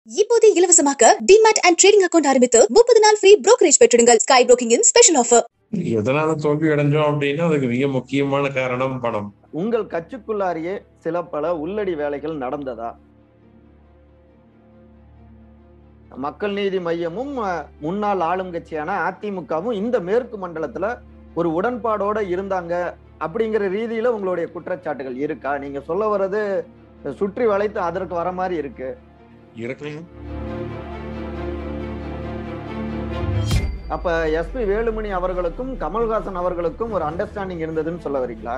இப்போதே இலவசமாக்க demat and trading account ஆரம்பித்து முப்பது நாள் ஃப்ரீ brokerage பெற்றிடுங்கள் ஸ்கை புரோக்கிங்கின் ஸ்பெஷல் ஆஃபர் எதனால தோல்வி அடைஞ்சோம் அப்படின்னா அதுக்கு மிக முக்கியமான காரணம் பணம் உங்கள் கட்சிக்குள்ளாரியே சில பல உள்ளடி வேலைகள் நடந்ததா மக்கள் நீதி மையமும் அஹ், முன்னாள் ஆளும் கட்சியான அதிமுகவும் இந்த மேற்கு மண்டலத்துல ஒரு உடன்பாடோட இருந்தாங்க அப்படிங்கிற ரீதியில உங்களுடைய குற்றச்சாட்டுகள் இருக்கா நீங்க சொல்ல வர்றது சுற்றி வளைத்து அதற்கு வர மாதிரி இருக்கு இருக்கலாம் அப்ப எஸ்பி வேலுமணி அவர்களுக்கும் கமல்ஹாசன் அவர்களுக்கும் ஒரு அண்டர்ஸ்டாண்டிங் இருந்ததுன்னு சொல்ல வரீங்களா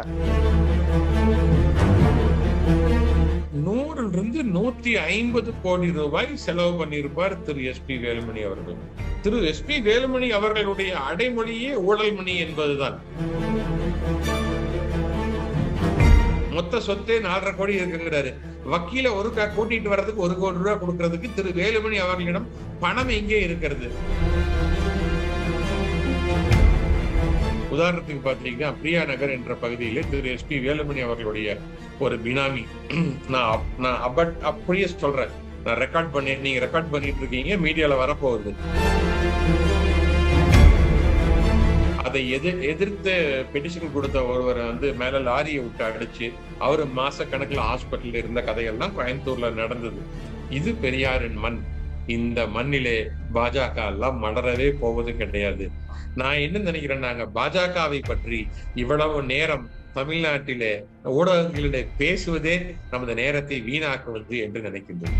நூறுல இருந்து நூத்தி ஐம்பது கோடி ரூபாய் செலவு பண்ணியிருப்பார் திரு எஸ் பி வேலுமணி அவர்கள் திரு எஸ் பி வேலுமணி அவர்களுடைய அடைமொழியே ஊழல் மணி என்பதுதான் மொத்த சொத்தே நாலரை கோடி இருக்குங்கிறாரு வக்கீல ஒரு க- கூட்டிட்டு வர்றதுக்கு ஒரு கோடி ரூபாய் கொடுக்கறதுக்கு திரு வேலுமணி அவர்களிடம் பணம் எங்கே இருக்கிறது உதாரணத்துக்கு பார்த்தீங்கன்னா பிரியா நகர் என்ற பகுதியிலே திரு எஸ் பி வேலுமணி அவர்களுடைய ஒரு பினாமி நான் அப்- நான் அபட் அப்படியே சொல்றேன் நான் ரெக்கார்ட் பண்ணி நீங்க ரெக்கார்ட் பண்ணிட்டு இருக்கீங்க மீடியால வரப்போகுது அதை எதிர் எதிர்த்து பெட்டிஷன் கொடுத்த ஒருவரை வந்து மேல லாரியை விட்டு அடிச்சு அவரு மாச கணக்குல ஹாஸ்பிட்டல்ல இருந்த கதையெல்லாம் கோயம்புத்தூர்ல நடந்தது இது பெரியாரின் மண் இந்த மண்ணிலே பாஜக எல்லாம் மலரவே போவது கிடையாது நான் என்ன நினைக்கிறேன் நாங்க பாஜகவை பற்றி இவ்வளவு நேரம் தமிழ்நாட்டிலே ஊடகங்களிலே பேசுவதே நமது நேரத்தை வீணாக்குவது என்று நினைக்கின்றேன்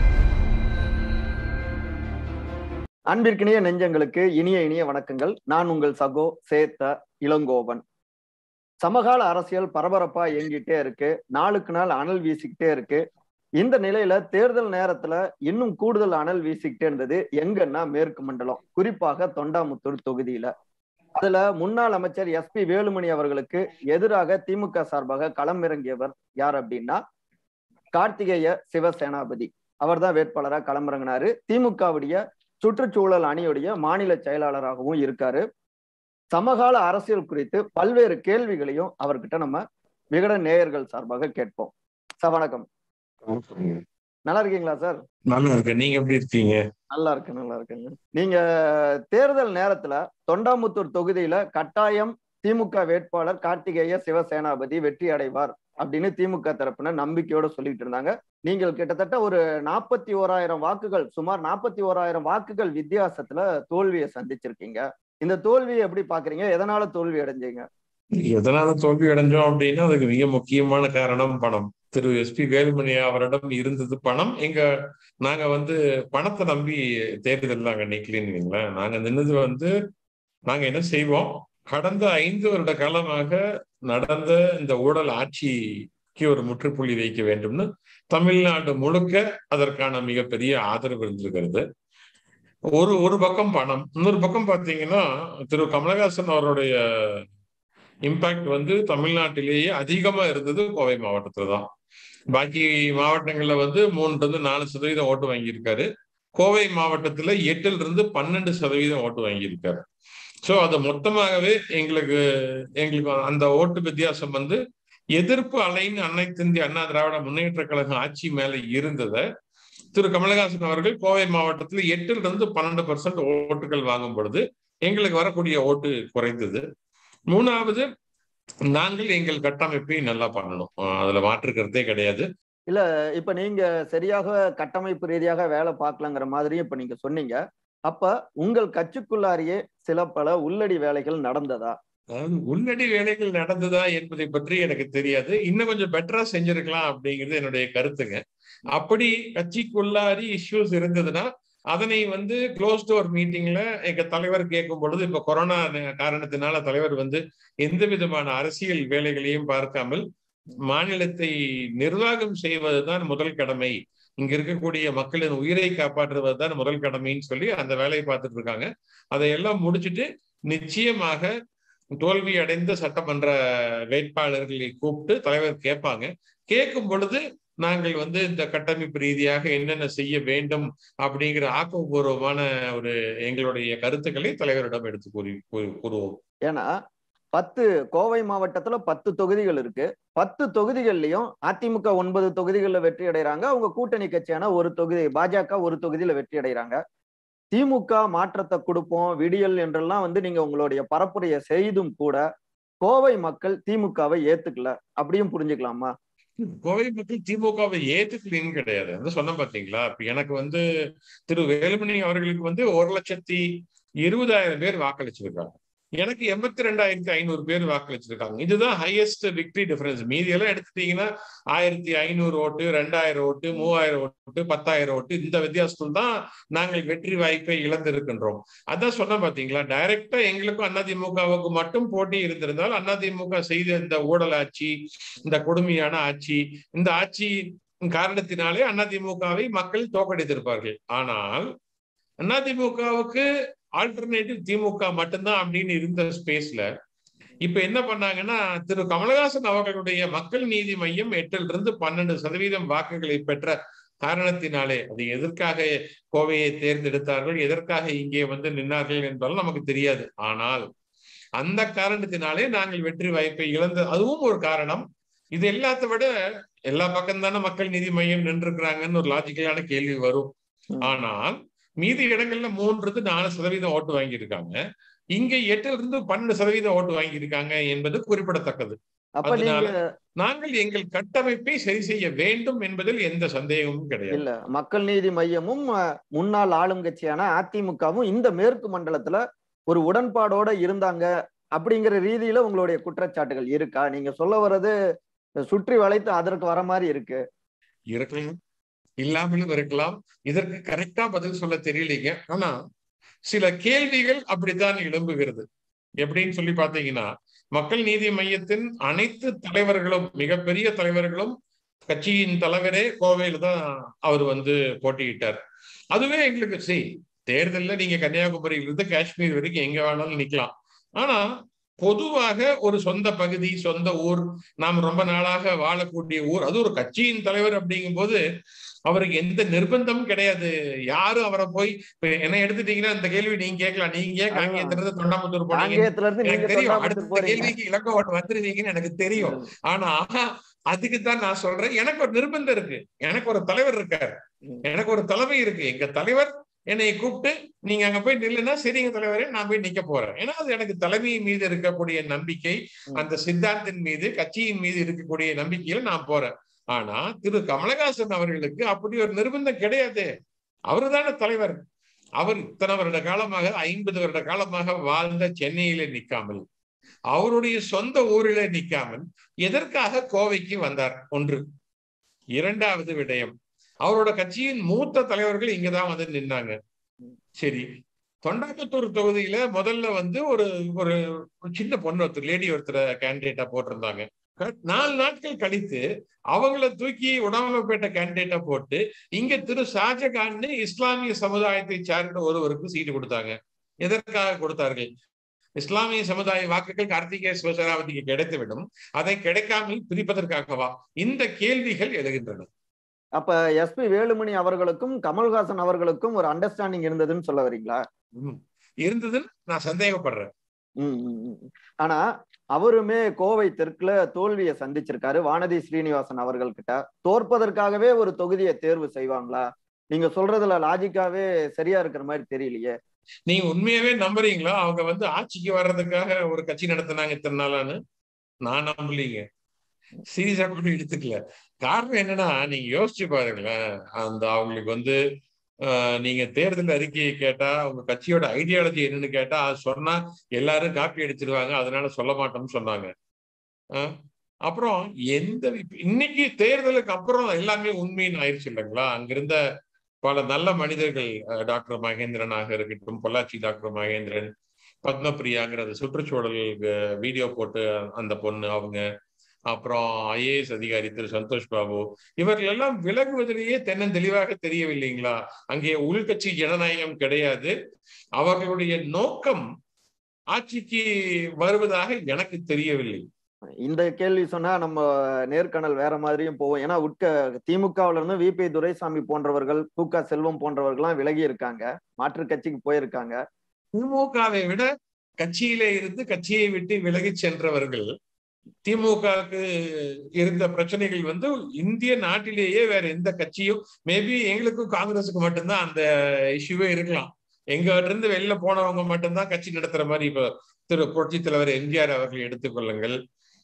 அன்பிற்கினிய நெஞ்சங்களுக்கு இனிய இனிய வணக்கங்கள் நான் உங்கள் சகோ சேத்த இளங்கோவன் சமகால அரசியல் பரபரப்பா இயங்கிட்டே இருக்கு நாளுக்கு நாள் அனல் வீசிக்கிட்டே இருக்கு இந்த நிலையில தேர்தல் நேரத்துல இன்னும் கூடுதல் அனல் வீசிக்கிட்டே இருந்தது எங்கன்னா மேற்கு மண்டலம் குறிப்பாக தொண்டாமுத்தூர் தொகுதியில அதுல முன்னாள் அமைச்சர் எஸ் பி வேலுமணி அவர்களுக்கு எதிராக திமுக சார்பாக களமிறங்கியவர் யார் அப்படின்னா கார்த்திகேய சிவசேனாபதி அவர்தான் வேட்பாளராக களமிறங்கினாரு திமுகவுடைய சுற்றுச்சூழல் அணியுடைய மாநில செயலாளராகவும் இருக்காரு சமகால அரசியல் குறித்து பல்வேறு கேள்விகளையும் அவர்கிட்ட நம்ம விகட நேயர்கள் சார்பாக கேட்போம் சார் வணக்கம் நல்லா இருக்கீங்களா சார் நல்லா இருக்கு நீங்க எப்படி இருக்கீங்க நல்லா இருக்கு நல்லா இருக்குங்க நீங்க தேர்தல் நேரத்துல தொண்டாமுத்தூர் தொகுதியில கட்டாயம் திமுக வேட்பாளர் கார்த்திகேய சிவசேனாபதி வெற்றி அடைவார் அப்படின்னு திமுக தரப்பினர் நம்பிக்கையோட சொல்லிட்டு இருந்தாங்க நீங்கள் கிட்டத்தட்ட ஒரு நாற்பத்தி ஓராயிரம் வாக்குகள் சுமார் நாற்பத்தி ஓராயிரம் வாக்குகள் வித்தியாசத்துல தோல்வியை சந்திச்சிருக்கீங்க இந்த தோல்வியை எப்படி பாக்குறீங்க எதனால தோல்வி அடைஞ்சீங்க எதனால தோல்வி அடைஞ்சோம் அப்படின்னா அதுக்கு மிக முக்கியமான காரணம் பணம் திரு எஸ் பி வேலுமணி அவரிடம் இருந்தது பணம் எங்க நாங்க வந்து பணத்தை நம்பி தேர்தல் நாங்க நிக்கலன்னு வைங்களேன். நாங்க நின்னது வந்து நாங்க என்ன செய்வோம் கடந்த ஐந்து வருட காலமாக நடந்த இந்த ஊழல் ஆட்சிக்கு ஒரு முற்றுப்புள்ளி வைக்க வேண்டும்னு தமிழ்நாடு முழுக்க அதற்கான மிகப்பெரிய ஆதரவு இருந்திருக்கிறது ஒரு ஒரு பக்கம் பணம் இன்னொரு பக்கம் பாத்தீங்கன்னா திரு கமலஹாசன் அவருடைய இம்பாக்ட் வந்து தமிழ்நாட்டிலேயே அதிகமா இருந்தது கோவை மாவட்டத்துல தான் பாக்கி மாவட்டங்கள்ல வந்து மூணுல இருந்து நாலு சதவீதம் ஓட்டு வாங்கியிருக்காரு கோவை மாவட்டத்துல எட்டுல இருந்து பன்னெண்டு சதவீதம் ஓட்டு வாங்கியிருக்காரு சோ அது மொத்தமாகவே எங்களுக்கு எங்களுக்கு அந்த ஓட்டு வித்தியாசம் வந்து எதிர்ப்பு அலைன்னு அனைத்து இந்திய அண்ணா திராவிட முன்னேற்ற கழகம் ஆட்சி மேல இருந்ததை திரு கமலஹாசன் அவர்கள் கோவை மாவட்டத்துல எட்டுல இருந்து பன்னெண்டு பர்சன்ட் ஓட்டுகள் வாங்கும் பொழுது எங்களுக்கு வரக்கூடிய ஓட்டு குறைந்தது மூணாவது நாங்கள் எங்கள் கட்டமைப்பை நல்லா பண்ணணும் அஹ் அதுல மாற்றுக்கிறதே கிடையாது இல்ல இப்ப நீங்க சரியாக கட்டமைப்பு ரீதியாக வேலை பார்க்கலங்கிற மாதிரியும் இப்ப நீங்க சொன்னீங்க அப்ப உங்கள் கட்சிக்குள்ளாரியே சில பல உள்ளடி வேலைகள் நடந்ததா அதாவது உள்ளடி வேலைகள் நடந்ததா என்பதை பற்றி எனக்கு தெரியாது இன்னும் கொஞ்சம் பெட்டரா செஞ்சிருக்கலாம் அப்படிங்கிறது என்னுடைய கருத்துங்க அப்படி கட்சிக்குள்ளாரி இஷ்யூஸ் இருந்ததுன்னா அதனை வந்து க்ளோஸ் டோர் மீட்டிங்ல எங்க தலைவர் கேட்கும் பொழுது இப்ப கொரோனா ந- காரணத்தினால தலைவர் வந்து எந்த விதமான அரசியல் வேலைகளையும் பார்க்காமல் மாநிலத்தை நிர்வாகம் செய்வதுதான் முதல் கடமை இங்க இருக்கக்கூடிய மக்களின் உயிரை காப்பாற்றுவதுதான் முதல் கடமைன்னு சொல்லி அந்த வேலையை பார்த்துட்டு இருக்காங்க அதையெல்லாம் முடிச்சிட்டு நிச்சயமாக தோல்வி அடைந்த சட்டமன்ற வேட்பாளர்களை கூப்பிட்டு தலைவர் கேட்பாங்க கேட்கும் பொழுது நாங்கள் வந்து இந்த கட்டமைப்பு ரீதியாக என்னென்ன செய்ய வேண்டும் அப்படிங்கிற ஆக்கப்பூர்வமான ஒரு எங்களுடைய கருத்துக்களை தலைவரிடம் எடுத்து கூறி கூறி- கூறுவோம் ஏன்னா பத்து கோவை மாவட்டத்துல பத்து தொகுதிகள் இருக்கு பத்து தொகுதிகள்லயும் அதிமுக ஒன்பது தொகுதிகள்ல வெற்றி அடைறாங்க அவங்க கூட்டணி கட்சியான ஒரு தொகுதி பாஜக ஒரு தொகுதியில வெற்றி அடைறாங்க திமுக மாற்றத்தை கொடுப்போம் விடியல் என்றெல்லாம் வந்து நீங்க உங்களுடைய பரப்புரையை செய்தும் கூட கோவை மக்கள் திமுகவை ஏத்துக்கல அப்படியும் புரிஞ்சுக்கலாமா கோவை மக்கள் திமுகவை ஏத்துக்கலன்னு கிடையாது வந்து சொன்ன பாத்தீங்களா இப்ப எனக்கு வந்து திரு வேலுமணி அவர்களுக்கு வந்து ஒரு லட்சத்தி இருபதாயிரம் பேர் வாக்களிச்சிருக்காங்க எனக்கு எண்பத்தி ரெண்டாயிரத்தி ஐநூறு பேர் வாக்களிச்சிருக்காங்க இதுதான் ஹையஸ்ட் விக்டரி டிஃபரன்ஸ் மீதி எல்லாம் எடுத்துட்டீங்கன்னா ஆயிரத்தி ஐநூறு ஓட்டு ரெண்டாயிரம் ஓட்டு மூவாயிரம் ஓட்டு பத்தாயிரம் ஓட்டு இந்த வித்தியாசத்தில் தான் நாங்கள் வெற்றி வாய்ப்பை இழந்திருக்கின்றோம் அதான் சொன்ன பாத்தீங்களா டைரக்டா எங்களுக்கும் அதிமுகவுக்கு மட்டும் போட்டி இருந்திருந்தால் அதிமுக செய்த இந்த ஊழல் ஆட்சி இந்த கொடுமையான ஆட்சி இந்த ஆட்சி காரணத்தினாலே அதிமுகவை மக்கள் தோக்கடித்திருப்பார்கள் ஆனால் அதிமுகவுக்கு ஆல்டர்னேட்டிவ் திமுக மட்டும்தான் அப்படின்னு இருந்த ஸ்பேஸ்ல இப்ப என்ன பண்ணாங்கன்னா திரு கமலஹாசன் அவர்களுடைய மக்கள் நீதி மையம் எட்டில் இருந்து பன்னெண்டு சதவீதம் வாக்குகளை பெற்ற காரணத்தினாலே அது எதற்காக கோவையை தேர்ந்தெடுத்தார்கள் எதற்காக இங்கே வந்து நின்றார்கள் என்பதாலும் நமக்கு தெரியாது ஆனால் அந்த காரணத்தினாலே நாங்கள் வெற்றி வாய்ப்பை இழந்த அதுவும் ஒரு காரணம் இது எல்லாத்த விட எல்லா பக்கம் தானே மக்கள் நீதி மையம் நின்றுக்கிறாங்கன்னு ஒரு லாஜிக்கலான கேள்வி வரும் ஆனால் மீதி இடங்கள்ல மூன்று நாலு சதவீதம் ஓட்டு வாங்கியிருக்காங்க இங்க எட்டுல இருந்து பன்னெண்டு சதவீதம் ஓட்டு வாங்கியிருக்காங்க என்பது குறிப்பிடத்தக்கது அப்ப அதனால நீங்க நாங்கள் எங்கள் கட்டமைப்பை சரி செய்ய வேண்டும் என்பதில் எந்த சந்தேகமும் கிடையாது இல்ல மக்கள் நீதி மையமும் அஹ், முன்னாள் ஆளும் கட்சியான அதிமுகவும் இந்த மேற்கு மண்டலத்துல ஒரு உடன்பாடோட இருந்தாங்க அப்படிங்கிற ரீதியில உங்களுடைய குற்றச்சாட்டுகள் இருக்கா நீங்க சொல்ல வர்றது சுற்றி வளைத்து அதற்கு வர மாதிரி இருக்கு இருக்கலாம் இல்லாமலும் இருக்கலாம் இதற்கு கரெக்டா பதில் சொல்ல தெரியலீங்க ஆனா சில கேள்விகள் அப்படித்தான் எழும்புகிறது எப்படின்னு சொல்லி பாத்தீங்கன்னா மக்கள் நீதி மையத்தின் அனைத்து தலைவர்களும் மிகப்பெரிய தலைவர்களும் கட்சியின் தலைவரே கோவையில தான் அவர் வந்து போட்டியிட்டார் அதுவே எங்களுக்கு சரி தேர்தல்ல நீங்க கன்னியாகுமரியிலிருந்து காஷ்மீர் வரைக்கும் எங்க வேணாலும் நிக்கலாம் ஆனா பொதுவாக ஒரு சொந்த பகுதி சொந்த ஊர் நாம் ரொம்ப நாளாக வாழக்கூடிய ஊர் அது ஒரு கட்சியின் தலைவர் அப்படிங்கும் போது அவருக்கு எந்த நிர்பந்தமும் கிடையாது யாரும் அவரை போய் இப்ப என்ன எடுத்துட்டீங்கன்னா இந்த கேள்வி நீங்க கேட்கலாம் நீங்க ஏன் காங்கேயத்திலிருந்து தொண்டாமுத்தூர் போனீங்க காங்கேயத்துல இருந்து நீங்க எனக்கு தெரியும் தொண்டாமுத்தூர் அடுத்த போறீங்க கேள்விக்கு இலக்கம் வந்துருவீங்கன்னு எனக்கு தெரியும் ஆனா அதுக்கு தான் நான் சொல்றேன் எனக்கு ஒரு நிர்பந்தம் இருக்கு எனக்கு ஒரு தலைவர் இருக்காரு ம். எனக்கு ஒரு தலைமை இருக்கு எங்க தலைவர் என்னை கூப்பிட்டு நீங்க அங்க போய் நில்லுனா சரிங்க தலைவரே நான் போய் நிக்க போறேன் ஏன்னா அது எனக்கு தலைமை மீது இருக்கக்கூடிய நம்பிக்கை ம். அந்த சித்தாந்தின் மீது கட்சியின் மீது இருக்கக்கூடிய நம்பிக்கையில நான் போறேன் ஆனா திரு கமலஹாசன் அவர்களுக்கு அப்படி ஒரு நிர்பந்தம் கிடையாது அவருதான தலைவர் அவர் இத்தனை வருட காலமாக ஐம்பது வருட காலமாக வாழ்ந்த சென்னையில நிக்காமல் அவருடைய சொந்த ஊரில நிக்காமல் எதற்காக கோவைக்கு வந்தார் ஒன்று இரண்டாவது விடயம் அவரோட கட்சியின் மூத்த தலைவர்கள் இங்கதான் வந்து நின்னாங்க சரி தொண்டாமுத்தூர் தொகுதியில முதல்ல வந்து ஒரு ஒரு ஒரு சின்ன பொண்ணு ஒருத்தர் லேடி ஒருத்தர் கேண்டிடேட்டா போட்டிருந்தாங்க க- நாலு நாட்கள் கழித்து அவங்கள தூக்கி உடம்பப்பேட்ட கேண்டிடேட்டா போட்டு இங்க திரு ஷாஜகான் இஸ்லாமிய சமுதாயத்தை சார்ந்த ஒருவருக்கு சீட்டு கொடுத்தாங்க எதற்காக கொடுத்தார்கள் இஸ்லாமிய சமுதாய வாக்குகள் கார்த்திகேய சிவசேனாபதிக்கு கிடைத்துவிடும் அதை கிடைக்காமல் பிரிப்பதற்காகவா இந்த கேள்விகள் எழுகின்றன அப்ப எஸ்பி வேலுமணி அவர்களுக்கும் கமல்ஹாசன் அவர்களுக்கும் ஒரு அண்டர்ஸ்டாண்டிங் இருந்ததுன்னு சொல்ல வரீங்களா ம். இருந்ததுன்னு நான் சந்தேகப்படுறேன் ம், ம், ம். ஆனா அவருமே கோவை தெற்குல தோல்வியை சந்திச்சிருக்காரு வானதி ஸ்ரீனிவாசன் அவர்கள் கிட்ட தோற்பதற்காகவே ஒரு தொகுதியை தேர்வு செய்வாங்களா நீங்க சொல்றதுல லாஜிக்காவே சரியா இருக்கிற மாதிரி தெரியலையே நீங்க உண்மையாவே நம்புறீங்களா அவங்க வந்து ஆட்சிக்கு வர்றதுக்காக ஒரு கட்சி நடத்தினாங்க இத்தனை நாளான்னு நான் நம்பலீங்க சீரியஸா கூட எடுத்துக்கல காரணம் என்னன்னா நீங்க யோசிச்சு பாருங்களேன் அந்த அவங்களுக்கு வந்து ஆஹ், நீங்க தேர்தல் அறிக்கையை கேட்டா உங்க கட்சியோட ஐடியாலஜி என்னன்னு கேட்டா அது சொன்னா எல்லாரும் காப்பி அடிச்சிருவாங்க அதனால சொல்ல மாட்டோம்னு சொன்னாங்க ஆஹ், அப்புறம் எந்த இன்னைக்கு தேர்தலுக்கு அப்புறம் எல்லாமே உண்மைன்னு ஆயிடுச்சு இல்லைங்களா அங்கிருந்த பல நல்ல மனிதர்கள் அஹ், டாக்டர் மகேந்திரனாக இருக்கட்டும் பொள்ளாச்சி டாக்டர் மகேந்திரன் பத்மபிரியாங்கிற அந்த சுற்றுச்சூழல் அஹ், வீடியோ போட்டு அந்த பொண்ணு அவங்க அப்புறம் ஐஏஎஸ் அதிகாரி திரு சந்தோஷ் பாபு இவர்கள் எல்லாம் விலகுவதிலேயே தென்னந்தெளிவாக தெரியவில்லைங்களா அங்கே உள்கட்சி ஜனநாயகம் கிடையாது அவர்களுடைய நோக்கம் ஆட்சிக்கு வருவதாக எனக்கு தெரியவில்லை இந்த கேள்வி சொன்னா நம்ம நேர்காணல் வேற மாதிரியும் போவோம் ஏன்னா உட்க திமுகவுல இருந்து விபி துரைசாமி போன்றவர்கள் கு க செல்வம் போன்றவர்கள்லாம் விலகி இருக்காங்க மாற்று கட்சிக்கு போயிருக்காங்க திமுகவை விட கட்சியிலே இருந்து கட்சியை விட்டு விலகி சென்றவர்கள் திமுகவுக்கு இருந்த பிரச்சனைகள் வந்து இந்திய நாட்டிலேயே வேற எந்த கட்சியும் மேபி எங்களுக்கும் காங்கிரஸுக்கு மட்டும்தான் அந்த இஷ்யூவே இருக்கலாம் எங்க இருந்து வெளில போனவங்க மட்டும்தான் கட்சி நடத்துற மாதிரி இப்போ திரு புரட்சி தலைவர் எம்ஜிஆர் அவர்கள் எடுத்துக்கொள்ளுங்கள்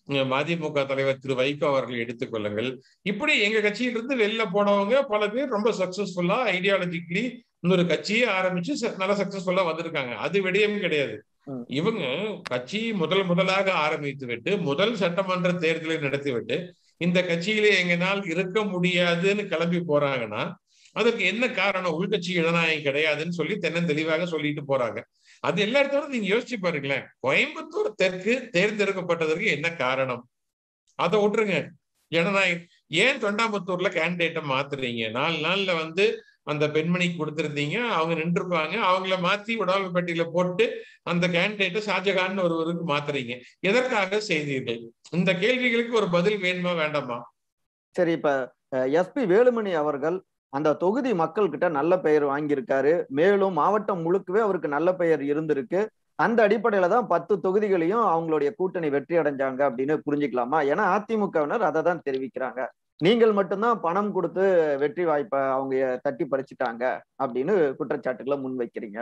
மதிமுக தலைவர் திரு வைகோ அவர்கள் எடுத்துக்கொள்ளுங்கள் இப்படி எங்க கட்சியிலிருந்து வெளில போனவங்க பல பேர் ரொம்ப சக்சஸ்ஃபுல்லா ஐடியாலஜிக்கலி இன்னொரு கட்சியே ஆரம்பிச்சு நல்லா சக்சஸ்ஃபுல்லா வந்திருக்காங்க அது விடயம் கிடையாது இவங்க கட்சி முதல் முதலாக ஆரம்பித்து விட்டு முதல் சட்டமன்ற தேர்தலை நடத்திவிட்டு இந்த கட்சியிலே எங்கனால் இருக்க முடியாதுன்னு கிளம்பி போறாங்கன்னா அதற்கு என்ன காரணம் உள்கட்சி ஜனநாயகம் கிடையாதுன்னு சொல்லி தென்னந்தெளிவாக சொல்லிட்டு போறாங்க அது எல்லா இடத்தோட நீங்க யோசிச்சு பாருங்களேன் கோயம்புத்தூர் தெற்கு தேர்ந்தெடுக்கப்பட்டதற்கு என்ன காரணம் அதை விட்டுருங்க ஜனநாயகம் ஏன் தொண்டாமுத்தூர்ல கேண்டிடேட்டை மாத்துறீங்க நாலு நாள்ல வந்து அந்த பெண்மணிக்கு கொடுத்துருந்தீங்க அவங்க நின்றுருப்பாங்க அவங்கள மாத்தி உடல்பட்டியல போட்டு அந்த கேண்டிடேட்டை ஷாஜகான் ஒருவருக்கு மாத்துறீங்க எதற்காக செய்தீர்கள் இந்த கேள்விகளுக்கு ஒரு பதில் வேணுமா வேண்டாமா சரி இப்ப எஸ்பி வேலுமணி அவர்கள் அந்த தொகுதி மக்கள் கிட்ட நல்ல பெயர் வாங்கியிருக்காரு மேலும் மாவட்டம் முழுக்கவே அவருக்கு நல்ல பெயர் இருந்திருக்கு அந்த அடிப்படையில தான் பத்து தொகுதிகளையும் அவங்களுடைய கூட்டணி வெற்றி அடைஞ்சாங்க அப்படின்னு புரிஞ்சுக்கலாமா ஏன்னா அதிமுகவினர் அதை தான் தெரிவிக்கிறாங்க நீங்கள் மட்டும்தான் பணம் கொடுத்து வெற்றி வாய்ப்பை அவங்க தட்டி பறிச்சுட்டாங்க அப்படின்னு குற்றச்சாட்டுகளை முன்வைக்கிறீங்க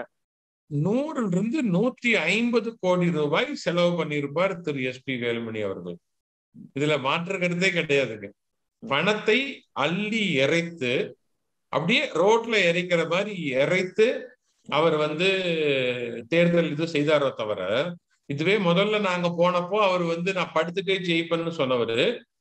நூறுல இருந்து நூத்தி ஐம்பது கோடி ரூபாய் செலவு பண்ணியிருப்பார் திரு எஸ் பி வேலுமணி அவர்கள் இதுல மாற்று கருத்தே கிடையாதுங்க பணத்தை அள்ளி இறைத்து அப்படியே ரோட்ல இறைக்கிற மாதிரி இறைத்து அவர் வந்து தேர்தல் இது செய்தாரோ தவிர இதுவே முதல்ல நாங்க போனப்போ அவர் வந்து நான் படுத்துட்டே ஜெயிப்பேன்னு சொன்னவர்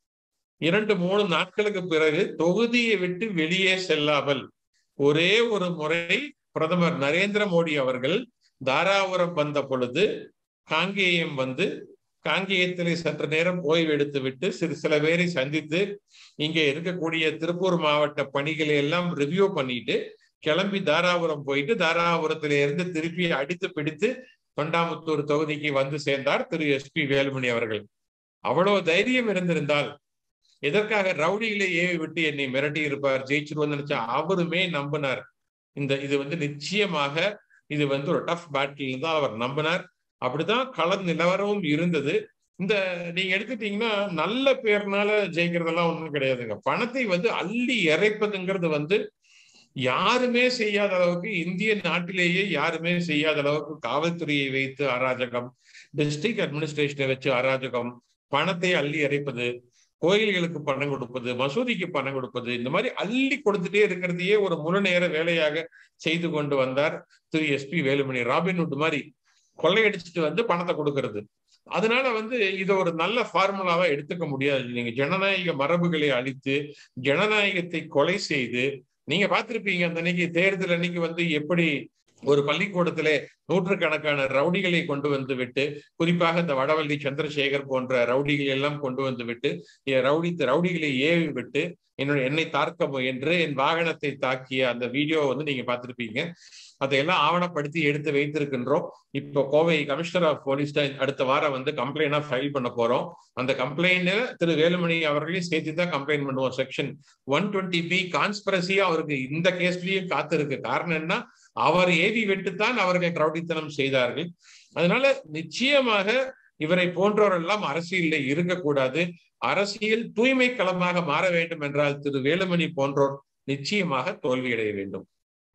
இரண்டு மூணு நாட்களுக்கு பிறகு தொகுதியை விட்டு வெளியே செல்லாமல் ஒரே ஒரு முறை பிரதமர் நரேந்திர மோடி அவர்கள் தாராபுரம் வந்த பொழுது காங்கேயம் வந்து காங்கேயத்திலே சற்று நேரம் ஓய்வு எடுத்து விட்டு சிறு சில பேரை சந்தித்து இங்கே இருக்கக்கூடிய திருப்பூர் மாவட்ட பணிகளை எல்லாம் ரிவ்யூ பண்ணிட்டு கிளம்பி தாராபுரம் போயிட்டு தாராபுரத்தில இருந்து திருப்பி அடித்து பிடித்து தொண்டாமுத்தூர் தொகுதிக்கு வந்து சேர்ந்தார் திரு எஸ் பி வேலுமணி அவர்கள் அவ்வளவு தைரியம் இருந்திருந்தால் எதற்காக ரவுடிகளை ஏவி விட்டு என்னை மிரட்டி இருப்பார் ஜெயிச்சிருவோம்னு நினைச்சா அவருமே நம்பினார் இந்த இது வந்து நிச்சயமாக இது வந்து ஒரு டஃப் பேட்டில் தான் அவர் நம்பினார் அப்படிதான் கள நிலவரமும் இருந்தது இந்த நீங்க எடுத்துட்டீங்கன்னா நல்ல பேர்னால ஜெயிக்கிறதெல்லாம் ஒண்ணும் கிடையாதுங்க பணத்தை வந்து அள்ளி இறைப்பதுங்கிறது வந்து யாருமே செய்யாத அளவுக்கு இந்திய நாட்டிலேயே யாருமே செய்யாத அளவுக்கு காவல்துறையை வைத்து அராஜகம் டிஸ்ட்ரிக்ட் அட்மினிஸ்ட்ரேஷனை வச்சு அராஜகம் பணத்தை அள்ளி இறைப்பது கோயில்களுக்கு பணம் கொடுப்பது மசூதிக்கு பணம் கொடுப்பது இந்த மாதிரி அள்ளி கொடுத்துட்டே இருக்கிறதையே ஒரு முழு நேர வேலையாக செய்து கொண்டு வந்தார் திரு எஸ் பி வேலுமணி ராபின்வுட் மாதிரி கொள்ளையடிச்சிட்டு வந்து பணத்தை கொடுக்கறது அதனால வந்து இதை ஒரு நல்ல ஃபார்முலாவா எடுத்துக்க முடியாது நீங்க ஜனநாயக மரபுகளை அழித்து ஜனநாயகத்தை கொலை செய்து நீங்க பார்த்திருப்பீங்க அந்த அன்னைக்கு தேர்தல் அன்னைக்கு வந்து எப்படி ஒரு பள்ளிக்கூடத்திலே நூற்றுக்கணக்கான ரவுடிகளை கொண்டு வந்து விட்டு குறிப்பாக இந்த வடவள்ளி சந்திரசேகர் போன்ற ரவுடிகளை எல்லாம் கொண்டு வந்து விட்டு ரவுடி ரவுடிகளை ஏவி விட்டு என்னோட என்னை தாக்க முயன்று என் வாகனத்தை தாக்கிய அந்த வீடியோ வந்து நீங்க பார்த்திருப்பீங்க அதையெல்லாம் ஆவணப்படுத்தி எடுத்து வைத்திருக்கின்றோம் இப்போ கோவை கமிஷனர் ஆஃப் போலீஸ் அடுத்த வாரம் வந்து கம்ப்ளைண்டா ஃபைல் பண்ண போறோம் அந்த கம்ப்ளைண்ட்ல திரு வேலுமணி அவர்களையும் சேர்த்து தான் கம்ப்ளைண்ட் பண்ணுவோம் செக்ஷன் ஒன் டுவெண்ட்டி பி கான்ஸ்பரசியா அவருக்கு இந்த கேஸ்லயும் காத்திருக்கு காரணம் என்ன அவர் ஏவி விட்டுத்தான் அவர்கள் ரவுடித்தனம் செய்தார்கள் அதனால நிச்சயமாக இவரை போன்றவரெல்லாம் அரசியலில் இருக்கக்கூடாது அரசியல் தூய்மை களமாக மாற வேண்டும் என்றால் திரு வேலுமணி போன்றோர் நிச்சயமாக தோல்வியடைய வேண்டும்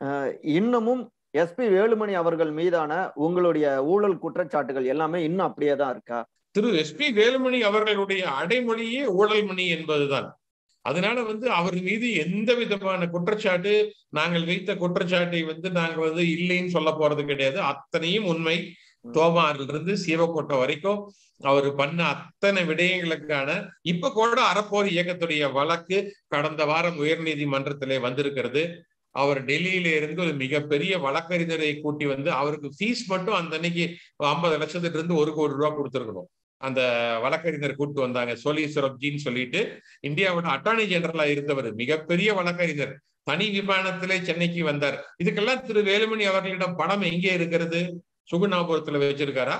இன்னமும் எஸ்பி வேலுமணி அவர்கள் மீதான உங்களுடைய ஊழல் குற்றச்சாட்டுகள் எல்லாமே இன்னும் அப்படியே தான் இருக்கா திரு எஸ்பி வேலுமணி அவர்களுடைய அடைமொழியே ஊழல்மணி என்பதுதான் அதனால வந்து அவர் மீது எந்த விதமான குற்றச்சாட்டு நாங்கள் வைத்த குற்றச்சாட்டை வந்து நாங்க வந்து இல்லைன்னு சொல்ல போறது கிடையாது அத்தனையும் உண்மை தோமாரிலிருந்து இருந்து சிவக்கோட்டை வரைக்கும் அவர் பண்ண அத்தனை விடயங்களுக்கான இப்ப கூட அறப்போர் இயக்கத்துடைய வழக்கு கடந்த வாரம் உயர் நீதிமன்றத்திலே வந்திருக்கிறது அவர் டெல்லியில இருந்து ஒரு மிகப்பெரிய வழக்கறிஞரை கூட்டி வந்து அவருக்கு ஃபீஸ் மட்டும் அந்த அன்னைக்கு ஐம்பது லட்சத்துல இருந்து ஒரு கோடி ரூபாய் கொடுத்துருக்கணும் அந்த வழக்கறிஞர் கூட்டு வந்தாங்க சோலி சுரப்ஜின்னு சொல்லிட்டு இந்தியாவோட அட்டார்னி ஜெனரலா இருந்தவர் மிகப்பெரிய வழக்கறிஞர் தனி விமானத்திலே சென்னைக்கு வந்தார் இதுக்கெல்லாம் திரு வேலுமணி அவர்களிடம் பணம் எங்கே இருக்கிறது சுகுணாபுரத்துல வச்சிருக்காரா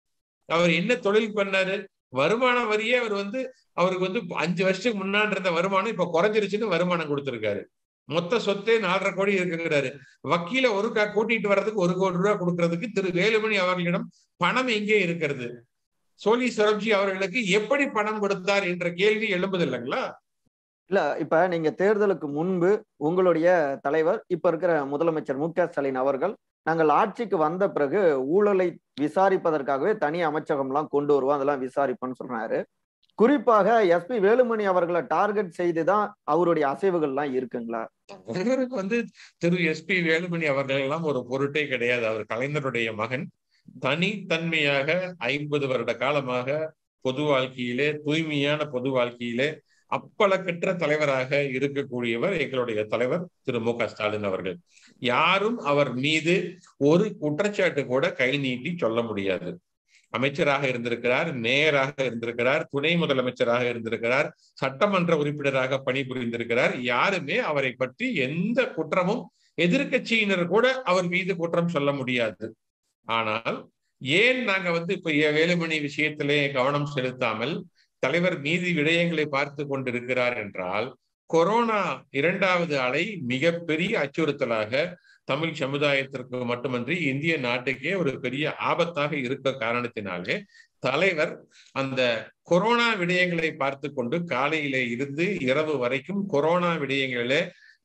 அவர் என்ன தொழில் பண்ணாரு வருமான வரியே அவர் வந்து அவருக்கு வந்து அஞ்சு வருஷத்துக்கு முன்னாடி இருந்த வருமானம் இப்ப குறைஞ்சிருச்சுன்னு வருமானம் கொடுத்திருக்காரு மொத்த சொத்தே நாலரை கோடி இருக்குங்கிறாரு வக்கீல ஒரு கூட்டிட்டு வர்றதுக்கு ஒரு கோடி ரூபாய் கொடுக்கறதுக்கு திரு வேலுமணி அவர்களிடம் பணம் எங்கே இருக்கிறது சோலி சரப்ஜி அவர்களுக்கு எப்படி பணம் கொடுத்தார் என்ற கேள்வி எழும்புது இல்லைங்களா இல்ல இப்ப நீங்க தேர்தலுக்கு முன்பு உங்களுடைய தலைவர் இப்ப இருக்கிற முதலமைச்சர் மு க ஸ்டாலின் அவர்கள் நாங்கள் ஆட்சிக்கு வந்த பிறகு ஊழலை விசாரிப்பதற்காகவே தனி அமைச்சகம்லாம் கொண்டு வருவோம் அதெல்லாம் விசாரிப்போம்னு சொன்னாரு குறிப்பாக எஸ்பி வேலுமணி அவர்களை டார்கெட் செய்துதான் அவருடைய அசைவுகள்லாம் இருக்குங்களா அவருக்கு வந்து திரு எஸ் பி வேலுமணி அவர்கள் எல்லாம் ஒரு பொருட்டே கிடையாது அவர் கலைஞருடைய மகன் தனித்தன்மையாக ஐம்பது வருட காலமாக பொது வாழ்க்கையிலே தூய்மையான பொது வாழ்க்கையிலே அப்பளக்கற்ற தலைவராக இருக்கக்கூடியவர் எங்களுடைய தலைவர் திரு மு க ஸ்டாலின் அவர்கள் யாரும் அவர் மீது ஒரு குற்றச்சாட்டு கூட கை நீட்டி சொல்ல முடியாது அமைச்சராக இருந்திருக்கிறார் மேயராக இருந்திருக்கிறார் துணை முதலமைச்சராக இருந்திருக்கிறார் சட்டமன்ற உறுப்பினராக பணிபுரிந்திருக்கிறார் யாருமே அவரை பற்றி எந்த குற்றமும் எதிர்கட்சியினர் கூட அவர் மீது குற்றம் சொல்ல முடியாது ஆனால் ஏன் நாங்க வந்து இப்ப வேலுமணி விஷயத்திலே கவனம் செலுத்தாமல் தலைவர் மீதி விடயங்களை பார்த்து கொண்டிருக்கிறார் என்றால் கொரோனா இரண்டாவது அலை மிகப்பெரிய அச்சுறுத்தலாக தமிழ் சமுதாயத்திற்கு மட்டுமன்றி இந்திய நாட்டுக்கே ஒரு பெரிய ஆபத்தாக இருக்க காரணத்தினாலே தலைவர் அந்த கொரோனா விடயங்களை பார்த்து கொண்டு காலையில இருந்து இரவு வரைக்கும் கொரோனா விடயங்களிலே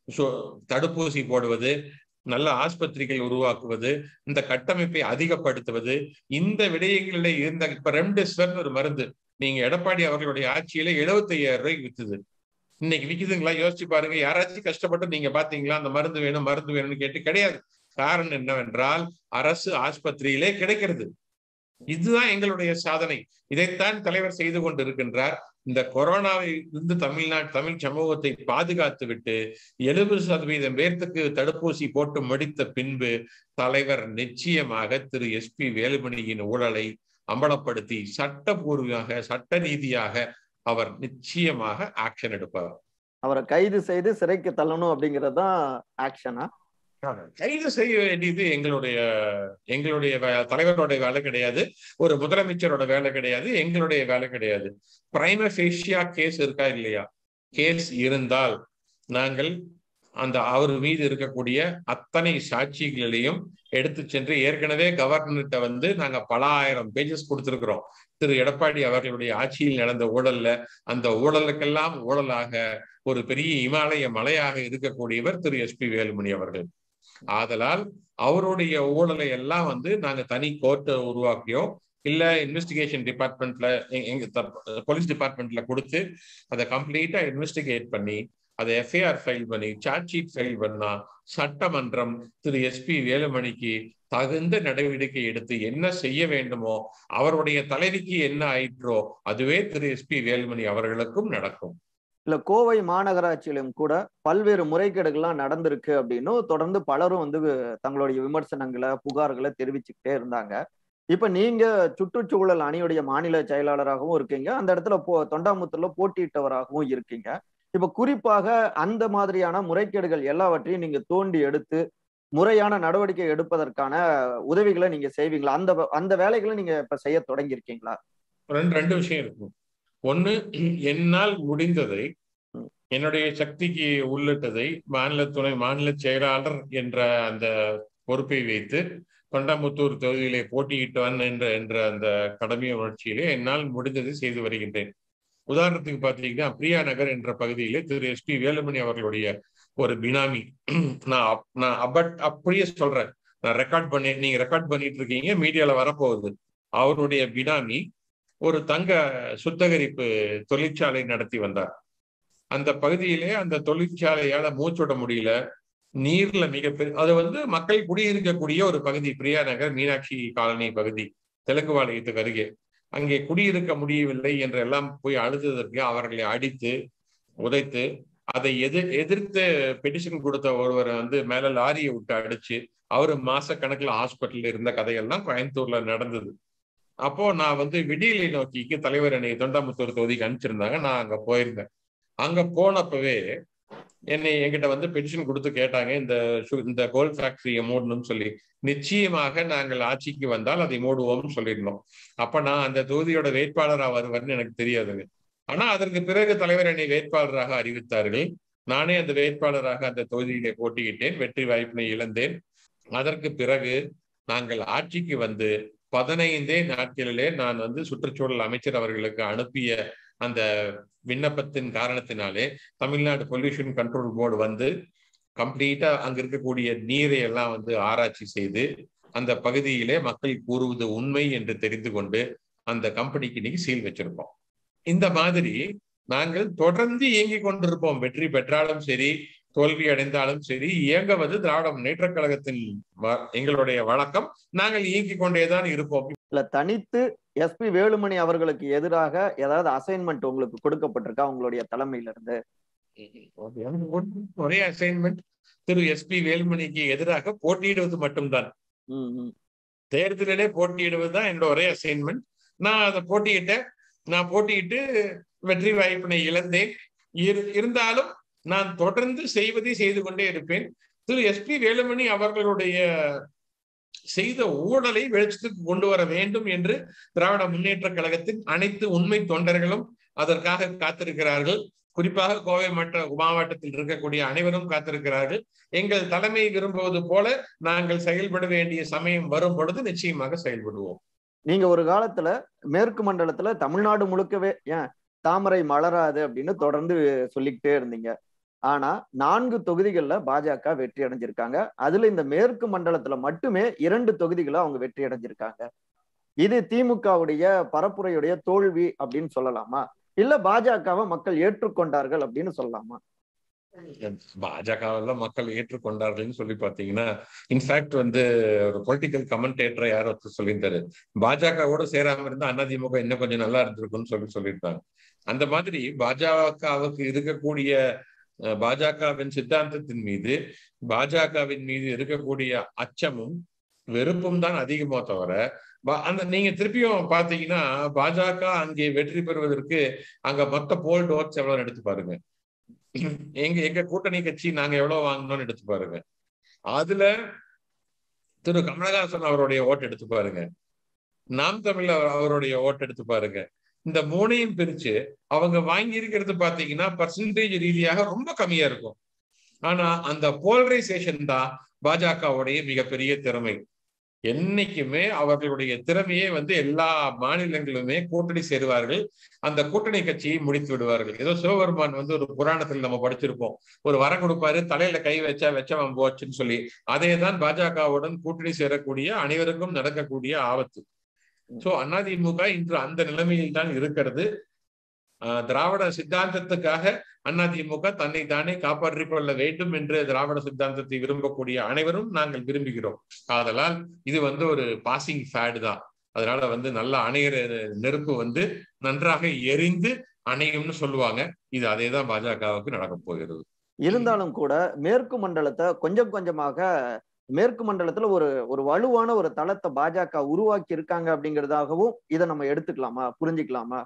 தடுப்பூசி போடுவது நல்ல ஆஸ்பத்திரிகள் உருவாக்குவது இந்த கட்டமைப்பை அதிகப்படுத்துவது இந்த விடயங்களில இருந்த இப்ப ரெம்டெசிவிர் ஒரு மருந்து நீங்க எடப்பாடி அவர்களுடைய ஆட்சியில எழுபத்தி ஐயாயிரம் ரூபாய்க்கு வித்துது இன்னைக்கு விக்குதுங்களா யோசிச்சு பாருங்க யாராச்சும் கஷ்டப்பட்டு நீங்க பாத்தீங்களா அந்த மருந்து வேணும் மருந்து வேணும்னு கேட்டு கிடையாது காரணம் என்னவென்றால் அரசு ஆஸ்பத்திரியிலே கிடைக்கிறது இதுதான் எங்களுடைய சாதனை இதைத்தான் தலைவர் செய்து கொண்டிருக்கின்றார் இந்த கொரோனாவை இருந்து தமிழ்நாடு தமிழ் சமூகத்தை பாதுகாத்து விட்டு எழுபது சதவீதம் பேர்த்துக்கு தடுப்பூசி போட்டு முடித்த பின்பு தலைவர் நிச்சயமாக திரு எஸ் பி வேலுமணியின் ஊழலை அம்பலப்படுத்தி சட்டபூர்வமாக சட்ட ரீதியாக அவர் நிச்சயமாக ஆக்ஷன் எடுப்பார் அவரை கைது செய்து சிறைக்கு தள்ளணும் அப்படிங்கிறது தான் ஆக்ஷனா கைது செய்ய வேண்டியது எங்களுடைய எங்களுடைய தலைவருடைய வேலை கிடையாது ஒரு முதலமைச்சரோட வேலை கிடையாது எங்களுடைய வேலை கிடையாது பிரைம ஃபேஷியா கேஸ் இருக்கா இல்லையா கேஸ் இருந்தால் நாங்கள் அந்த அவர் மீது இருக்கக்கூடிய அத்தனை சாட்சிகளையும் எடுத்து சென்று ஏற்கனவே கவர்னர்கிட்ட வந்து நாங்க பல ஆயிரம் பேஜஸ் கொடுத்திருக்கிறோம் திரு எடப்பாடி அவர்களுடைய ஆட்சியில் நடந்த ஊழல்ல அந்த ஊழலுக்கெல்லாம் ஊழலாக ஒரு பெரிய இமாலய மலையாக இருக்கக்கூடியவர் திரு எஸ் பி வேலுமணி அவர்கள் ஆதலால் அவருடைய ஊழலை எல்லாம் வந்து நாங்க தனி கோர்ட்டை உருவாக்கியோ இல்ல இன்வெஸ்டிகேஷன் டிபார்ட்மெண்ட்ல எங்க போலீஸ் டிபார்ட்மெண்ட்ல கொடுத்து அதை கம்ப்ளீட்டா இன்வெஸ்டிகேட் பண்ணி அதை எஃப்ஐஆர் ஃபைல் பண்ணி சார்ஜ் ஷீட் ஃபைல் பண்ணா சட்டமன்றம் திரு எஸ் பி வேலுமணிக்கு தகுந்த நடவடிக்கை எடுத்து என்ன செய்ய வேண்டுமோ அவருடைய தலைவிக்கு என்ன ஆயிற்றோ அதுவே திரு எஸ் பி வேலுமணி அவர்களுக்கும் நடக்கும் இல்ல கோவை மாநகராட்சியிலும் கூட பல்வேறு முறைகேடுகள்லாம் நடந்திருக்கு அப்படின்னு தொடர்ந்து பலரும் வந்து தங்களுடைய விமர்சனங்களை புகார்களை தெரிவிச்சுக்கிட்டே இருந்தாங்க இப்ப நீங்க சுற்றுச்சூழல் அணியுடைய மாநில செயலாளராகவும் இருக்கீங்க அந்த இடத்துல போ தொண்டாமுத்தூர்ல போட்டியிட்டவராகவும் இருக்கீங்க இப்ப குறிப்பாக அந்த மாதிரியான முறைகேடுகள் எல்லாவற்றையும் நீங்க தோண்டி எடுத்து முறையான நடவடிக்கை எடுப்பதற்கான உதவிகளை நீங்க செய்வீங்களா அந்த அந்த வேலைகளை நீங்க இப்ப செய்ய தொடங்கியிருக்கீங்களா ரெண்டு ரெண்டு விஷயம் இருக்கும் ஒண்ணு என்னால் முடிந்ததை என்னுடைய சக்திக்கு உள்ளிட்டதை மாநில துணை மாநில செயலாளர் என்ற அந்த பொறுப்பை வைத்து தொண்டாமுத்தூர் தொகுதியிலே போட்டியிட்டவன் என்ற என்ற அந்த கடமை உணர்ச்சியிலே என்னால் முடிந்ததை செய்து வருகின்றேன் உதாரணத்துக்கு பார்த்தீங்கன்னா பிரியா நகர் என்ற பகுதியிலே திரு எஸ் பி வேலுமணி அவர்களுடைய ஒரு பினாமி நான் நான் அப்பட் அப்படியே சொல்றேன் நான் ரெக்கார்ட் பண்ணி நீங்க ரெக்கார்ட் பண்ணிட்டு இருக்கீங்க மீடியால வரப்போகுது அவருடைய பினாமி ஒரு தங்க சுத்தகரிப்பு தொழிற்சாலை நடத்தி வந்தார் அந்த பகுதியிலே அந்த தொழிற்சாலையால மூச்சுட முடியல நீர்ல மிகப்பெரிய அது வந்து மக்கள் குடியிருக்கக்கூடிய ஒரு பகுதி பிரியா நகர் மீனாட்சி காலனி பகுதி தெலுங்கு பாளையத்துக்கு அருகே அங்கே குடியிருக்க முடியவில்லை என்று எல்லாம் போய் அழுததற்கு அவர்களை அடித்து உதைத்து அதை எதிர் எதிர்த்து பெட்டிஷன் கொடுத்த ஒருவரை வந்து மேல லாரியை விட்டு அடிச்சு அவரு மாச கணக்குல ஹாஸ்பிட்டல்ல இருந்த கதையெல்லாம் கோயம்புத்தூர்ல நடந்தது அப்போ நான் வந்து விடியலை நோக்கிக்கு தலைவர் என்னை தொண்டாமுத்தூர் தொகுதிக்கு அனுப்பிச்சிருந்தாங்க நான் அங்க போயிருந்தேன் அங்க போனப்பவே என்னை என்கிட்ட வந்து பெட்டிஷன் கொடுத்து கேட்டாங்க இந்த இந்த கோல்ட் ஃபேக்டரியை மூடணும்னு சொல்லி நிச்சயமாக நாங்கள் ஆட்சிக்கு வந்தால் அதை மூடுவோம்னு சொல்லியிருந்தோம் அப்ப நான் அந்த தொகுதியோட வேட்பாளராக வருவார்னு எனக்கு தெரியாதுங்க ஆனா அதற்கு பிறகு தலைவர் என்னை வேட்பாளராக அறிவித்தார்கள் நானே அந்த வேட்பாளராக அந்த தொகுதியிலே போட்டியிட்டேன் வெற்றி வாய்ப்பினை இழந்தேன் அதற்கு பிறகு நாங்கள் ஆட்சிக்கு வந்து பதினைந்தே நாட்களிலே நான் வந்து சுற்றுச்சூழல் அமைச்சர் அவர்களுக்கு அனுப்பிய அந்த விண்ணப்பத்தின் காரணத்தினாலே தமிழ்நாடு பொல்யூஷன் கண்ட்ரோல் போர்டு வந்து கம்ப்ளீட்டா அங்க இருக்கக்கூடிய நீரை எல்லாம் வந்து ஆராய்ச்சி செய்து அந்த பகுதியிலே மக்கள் கூறுவது உண்மை என்று தெரிந்து கொண்டு அந்த கம்பெனிக்கு இன்னைக்கு சீல் வச்சிருக்கோம் இந்த மாதிரி நாங்கள் தொடர்ந்து இயங்கிக் கொண்டிருப்போம் வெற்றி பெற்றாலும் சரி தோல்வி அடைந்தாலும் சரி இயங்குவது திராவிட முன்னேற்ற கழகத்தின் எங்களுடைய வழக்கம் நாங்கள் இயங்கிக் கொண்டேதான் இருப்போம் இல்ல தனித்து எஸ்பி வேலுமணி அவர்களுக்கு எதிராக ஏதாவது அசைன்மெண்ட் உங்களுக்கு கொடுக்கப்பட்டிருக்கா உங்களுடைய தலைமையில இருந்து ஒரே அசைன்மெண்ட் திரு எஸ் பி வேலுமணிக்கு எதிராக போட்டியிடுவது மட்டும்தான் தேர்தலிலே போட்டியிடுவதுதான் என்னோட ஒரே அசைன்மெண்ட் நான் அதை போட்டியிட்டேன் நான் போட்டியிட்டு வெற்றி வாய்ப்பினை இழந்தேன் இருந்தாலும் நான் தொடர்ந்து செய்வதை செய்து கொண்டே இருப்பேன் திரு எஸ் பி வேலுமணி அவர்களுடைய செய்த ஊழலை வெளிச்சத்துக்கு கொண்டு வர வேண்டும் என்று திராவிட முன்னேற்ற கழகத்தின் அனைத்து உண்மை தொண்டர்களும் அதற்காக காத்திருக்கிறார்கள் குறிப்பாக கோவை மற்ற மாவட்டத்தில் இருக்கக்கூடிய அனைவரும் காத்திருக்கிறார்கள் எங்கள் தலைமை விரும்புவது போல நாங்கள் செயல்பட வேண்டிய சமயம் வரும் பொழுது நிச்சயமாக செயல்படுவோம் நீங்க ஒரு காலத்துல மேற்கு மண்டலத்துல தமிழ்நாடு முழுக்கவே ஏன் தாமரை மலராது அப்படின்னு தொடர்ந்து சொல்லிக்கிட்டே இருந்தீங்க ஆனா நான்கு தொகுதிகள்ல பாஜக வெற்றி அடைஞ்சிருக்காங்க அதுல இந்த மேற்கு மண்டலத்துல மட்டுமே இரண்டு தொகுதிகளை அவங்க வெற்றி அடைஞ்சிருக்காங்க இது திமுகவுடைய பரப்புரையுடைய தோல்வி அப்படின்னு சொல்லலாமா இல்ல பாஜகவை மக்கள் ஏற்றுக்கொண்டார்கள் அப்படின்னு சொல்லலாமா பாஜகவெல்லாம் மக்கள் ஏற்றுக்கொண்டார்கள்னு சொல்லி பாத்தீங்கன்னா இன்ஃபேக்ட் வந்து ஒரு பொலிட்டிக்கல் கமெண்டேட்டரை யாரோ ஒருத்தர் சொல்லியிருந்தாரு பாஜகவோட சேராம இருந்தா அதிமுக இன்னும் கொஞ்சம் நல்லா இருந்திருக்கும்னு சொல்லி சொல்லியிருந்தாங்க அந்த மாதிரி பாஜகவுக்கு இருக்கக்கூடிய பாஜகவின் சித்தாந்தத்தின் மீது பாஜகவின் மீது இருக்கக்கூடிய அச்சமும் வெறுப்பும் தான் அதிகமோ தவிர அந்த நீங்க திருப்பியும் பாத்தீங்கன்னா பாஜக அங்கே வெற்றி பெறுவதற்கு அங்க மொத்த போல் ஓட்ஸ் எவ்வளவு எடுத்து பாருங்க எங்க எங்க கூட்டணி கட்சி நாங்க எவ்வளவு வாங்கினோம்னு எடுத்து பாருங்க அதுல திரு கமலஹாசன் அவருடைய ஓட்டு எடுத்து பாருங்க நாம் தமிழ் அவருடைய ஓட்டு எடுத்து பாருங்க இந்த மூணையும் பிரிச்சு அவங்க வாங்கி இருக்கிறது பாத்தீங்கன்னா பர்சன்டேஜ் ரீதியாக ரொம்ப கம்மியா இருக்கும் ஆனா அந்த போலரைசேஷன் தான் பாஜகவுடைய மிகப்பெரிய திறமை என்னைக்குமே அவர்களுடைய திறமையே வந்து எல்லா மாநிலங்களுமே கூட்டணி சேருவார்கள் அந்த கூட்டணி கட்சியை முடித்து விடுவார்கள் ஏதோ சிவபெருமான் வந்து ஒரு புராணத்தில் நம்ம படிச்சிருப்போம் ஒரு வரம் கொடுப்பாரு தலையில கை வச்சா வச்சவன் போச்சுன்னு சொல்லி அதே தான் பாஜகவுடன் கூட்டணி சேரக்கூடிய அனைவருக்கும் நடக்கக்கூடிய ஆபத்து சோ அதிமுக இன்று அந்த நிலைமையில் தான் இருக்கிறது திராவிட சித்தாந்தத்துக்காக அதிமுக தன்னை தானே காப்பாற்றிக் கொள்ள வேண்டும் என்று திராவிட சித்தாந்தத்தை விரும்பக்கூடிய அனைவரும் நாங்கள் விரும்புகிறோம் ஆதலால் இது வந்து ஒரு பாசிங் ஃபேடு தான் அதனால வந்து நல்ல அணைகிற நெருப்பு வந்து நன்றாக எரிந்து அணையும்னு சொல்லுவாங்க இது அதே தான் பாஜகவுக்கு நடக்க போகிறது இருந்தாலும் கூட மேற்கு மண்டலத்தை கொஞ்சம் கொஞ்சமாக மேற்கு மண்டலத்துல ஒரு ஒரு வலுவான ஒரு தளத்தை பாஜக உருவாக்கி இருக்காங்க அப்படிங்கிறதாகவும் இதை நம்ம எடுத்துக்கலாமா புரிஞ்சுக்கலாமா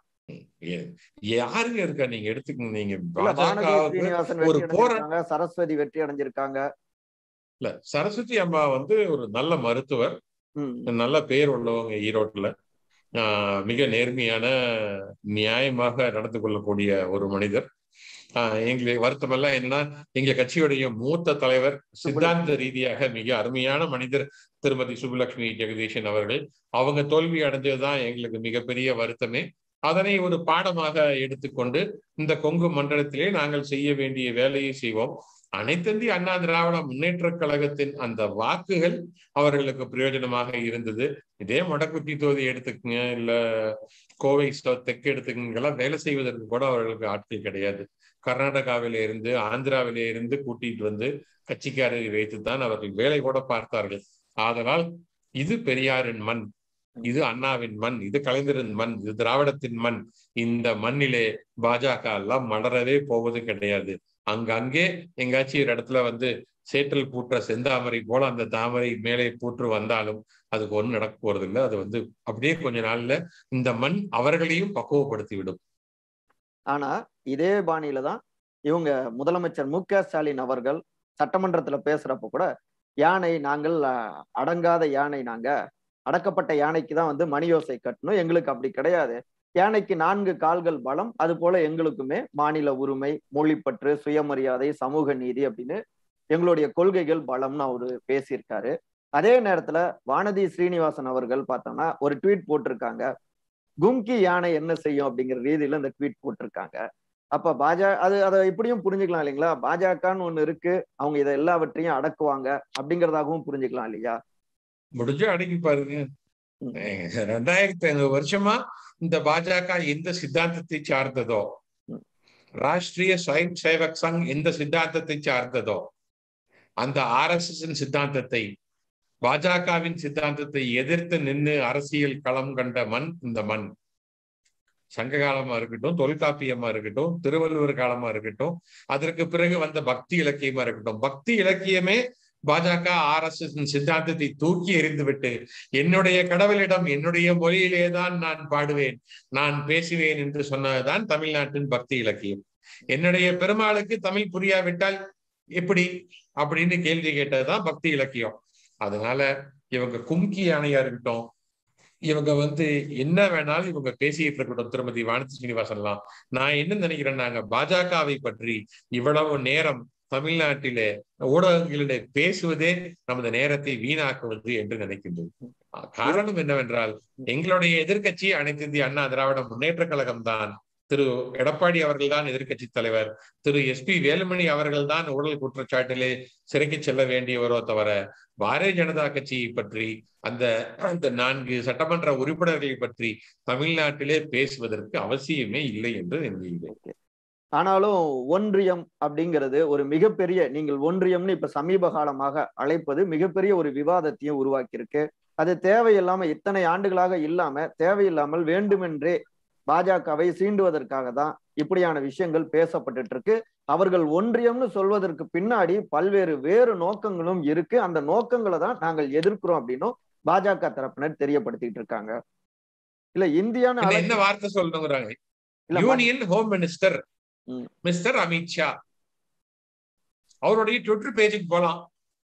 யாருங்க இருக்கா நீங்க எடுத்துக்கணும் நீங்க சீனிவாசன் வெற்றி அடைஞ்சிருக்காங்க சரஸ்வதி வெற்றி அடைஞ்சிருக்காங்க இல்ல சரஸ்வதி அம்மா வந்து ஒரு நல்ல மருத்துவர் நல்ல பேர் உள்ளவங்க ஈரோட்டுல மிக நேர்மையான நியாயமாக நடந்து கொள்ளக்கூடிய ஒரு மனிதர் எங்களுக்கு வருத்தம் எல்லாம் என்னன்னா எங்க கட்சியுடைய மூத்த தலைவர் சித்தாந்த ரீதியாக மிக அருமையான மனிதர் திருமதி சுப்புலட்சுமி ஜெகதீஷன் அவர்கள் அவங்க தோல்வி அடைஞ்சதுதான் எங்களுக்கு மிகப்பெரிய வருத்தமே அதனை ஒரு பாடமாக எடுத்துக்கொண்டு இந்த கொங்கு மண்டலத்திலே நாங்கள் செய்ய வேண்டிய வேலையை செய்வோம் அனைத்தந்தி அண்ணா திராவிட முன்னேற்ற கழகத்தின் அந்த வாக்குகள் அவர்களுக்கு பிரயோஜனமாக இருந்தது இதே மொடக்குட்டி தொகுதி எடுத்துக்கங்க இல்ல கோவை தெற்கு எடுத்துக்கங்கெல்லாம் வேலை செய்வதற்கு கூட அவர்களுக்கு ஆட்கள் கிடையாது கர்நாடகாவில இருந்து ஆந்திராவில இருந்து கூட்டிட்டு வந்து கட்சிக்காரரை வைத்துத்தான் அவர்கள் வேலை கூட பார்த்தார்கள் ஆதலால் இது பெரியாரின் மண் இது அண்ணாவின் மண் இது கலைஞரின் மண் இது திராவிடத்தின் மண் இந்த மண்ணிலே பாஜக எல்லாம் மலரவே போவது கிடையாது அங்கங்கே எங்காச்சும் ஒரு இடத்துல வந்து சேற்றல் பூற்ற செந்தாமரை போல அந்த தாமரை மேலே பூற்று வந்தாலும் அதுக்கு ஒன்றும் நடக்க போறது இல்லை அது வந்து அப்படியே கொஞ்ச நாள்ல இந்த மண் அவர்களையும் பக்குவப்படுத்தி விடும் ஆனா இதே பாணியில தான் இவங்க முதலமைச்சர் மு க ஸ்டாலின் அவர்கள் சட்டமன்றத்துல பேசுறப்ப கூட யானை நாங்கள் அடங்காத யானை நாங்க அடக்கப்பட்ட யானைக்கு தான் வந்து மணி யோசை கட்டணும் எங்களுக்கு அப்படி கிடையாது யானைக்கு நான்கு கால்கள் பலம் அது போல எங்களுக்குமே மாநில உரிமை மொழிப்பற்று சுயமரியாதை சமூக நீதி அப்படின்னு எங்களுடைய கொள்கைகள் பலம்னு அவரு பேசியிருக்காரு அதே நேரத்துல வானதி ஸ்ரீனிவாசன் அவர்கள் பார்த்தோம்னா ஒரு ட்வீட் போட்டிருக்காங்க கும்கி யானை என்ன செய்யும் அப்படிங்கிற ரீதியில இந்த ட்வீட் போட்டிருக்காங்க அப்ப பாஜக அது அதை இப்படியும் புரிஞ்சுக்கலாம் இல்லைங்களா பாஜகன்னு ஒண்ணு இருக்கு அவங்க இதை எல்லாவற்றையும் அடக்குவாங்க அப்படிங்கறதாகவும் புரிஞ்சுக்கலாம் இல்லையா முடிஞ்சு அடக்கி பாருங்க ம். ரெண்டாயிரத்தி ஐநூறு வருஷமா இந்த பாஜக எந்த சித்தாந்தத்தை சார்ந்ததோ ம். ராஷ்டிரிய ஸ்வயம் சேவக் சங் எந்த சித்தாந்தத்தை சார்ந்ததோ அந்த ஆர்எஸ்எஸ் சித்தாந்தத்தை பாஜகவின் சித்தாந்தத்தை எதிர்த்து நின்று அரசியல் களம் கண்ட மண் இந்த மண் சங்க காலமா இருக்கட்டும் தொல்காப்பியமா இருக்கட்டும் திருவள்ளுவர் காலமா இருக்கட்டும் அதற்கு பிறகு வந்த பக்தி இலக்கியமா இருக்கட்டும் பக்தி இலக்கியமே பாஜக ஆர் எஸ் எஸ் சித்தாந்தத்தை தூக்கி எறிந்துவிட்டு என்னுடைய கடவுளிடம் என்னுடைய மொழியிலே தான் நான் பாடுவேன் நான் பேசுவேன் என்று சொன்னதுதான் தமிழ்நாட்டின் பக்தி இலக்கியம் என்னுடைய பெருமாளுக்கு தமிழ் புரியாவிட்டால் எப்படி அப்படின்னு கேள்வி கேட்டதுதான் பக்தி இலக்கியம் அதனால இவங்க கும்கி யானையா இருக்கட்டும் இவங்க வந்து என்ன வேணாலும் இவங்க பேசிட்டு இருக்கட்டும் திருமதி வானதி ஸ்ரீனிவாசன்லாம் நான் என்ன நினைக்கிறேன் நாங்க பாஜகவை பற்றி இவ்வளவு நேரம் தமிழ்நாட்டிலே ஊடகங்களிலே பேசுவதே நமது நேரத்தை வீணாக்குவது என்று நினைக்கின்றது காரணம் என்னவென்றால் எங்களுடைய எதிர்க்கட்சி அனைத்து இந்திய அண்ணா திராவிட முன்னேற்ற கழகம் தான் திரு எடப்பாடி அவர்கள் தான் எதிர்க்கட்சி தலைவர் திரு எஸ் பி வேலுமணி அவர்கள் தான் ஊழல் குற்றச்சாட்டிலே சிறைக்கு செல்ல வேண்டியவரோ தவிர பாரதிய ஜனதா கட்சியை பற்றி அந்த அந்த நான்கு சட்டமன்ற உறுப்பினர்களை பற்றி தமிழ்நாட்டிலே பேசுவதற்கு அவசியமே இல்லை என்று எண்ணுகிறேன் ஆனாலும் ஒன்றியம் அப்படிங்கிறது ஒரு மிகப்பெரிய நீங்கள் ஒன்றியம்னு இப்ப சமீப காலமாக அழைப்பது மிகப்பெரிய ஒரு விவாதத்தையும் உருவாக்கி இருக்கு அது தேவையில்லாம இத்தனை ஆண்டுகளாக இல்லாம தேவையில்லாமல் வேண்டுமென்றே பாஜகவை சீண்டுவதற்காக தான் இப்படியான விஷயங்கள் பேசப்பட்டுட்டு இருக்கு அவர்கள் ஒன்றியம்னு சொல்வதற்கு பின்னாடி பல்வேறு வேறு நோக்கங்களும் இருக்கு அந்த நோக்கங்களை தான் நாங்கள் எதிர்க்கிறோம் அப்படின்னும் பாஜக தரப்பினர் தெரியப்படுத்திட்டு இருக்காங்க இல்ல இந்தியான்னு என்ன- அழை- என்ன வார்த்தை சொல்லணுங்கிறாங்க இல்ல, யூனியன் ஹோம் மினிஸ்டர் ம். மிஸ்டர் அமித்ஷா அவருடைய ட்விட்டர் பேஜுக்கு போலாம்